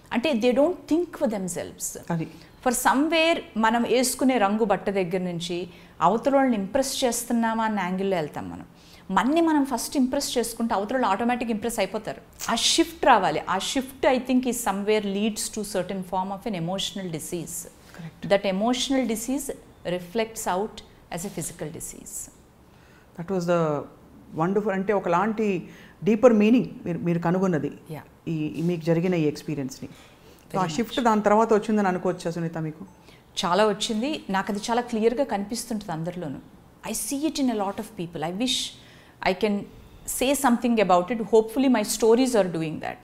అంటే they don't think for themselves అది for somewhere మనం వేసుకునే రంగు బట్ట దగ్గర నుంచి అవతల వాళ్ళని ఇంప్రెస్ చేస్తున్నామా అన్న యాంగిల్లో వెళ్తాం మనం మన్ని మనం ఫస్ట్ ఇంప్రెస్ చేసుకుంటే అవతల వాళ్ళు ఆటోమేటిక్ ఇంప్రెస్ అయిపోతారు ఆ షిఫ్ట్ రావాలి ఆ షిఫ్ట్ ఐ థింక్ ఈ somewhere leads to certain form of an emotional disease that emotional disease reflects out as a physical disease that was the wonderful అంటే ఒకలాంటి డీపర్ మీనింగ్ మీరు మీరు కనుగొన్నది Yeah. ఈ ఈ మీకు జరిగిన ఈ ఎక్స్పీరియన్స్ని సో ఆ షిఫ్ట్ దాని తర్వాత వచ్చిందని అనుకోవచ్చా సునీత మీకు చాలా వచ్చింది నాకు అది చాలా క్లియర్గా కనిపిస్తుంటుంది అందరిలోనూ I see it in a lot of people I wish I can say something about it hopefully my stories are doing that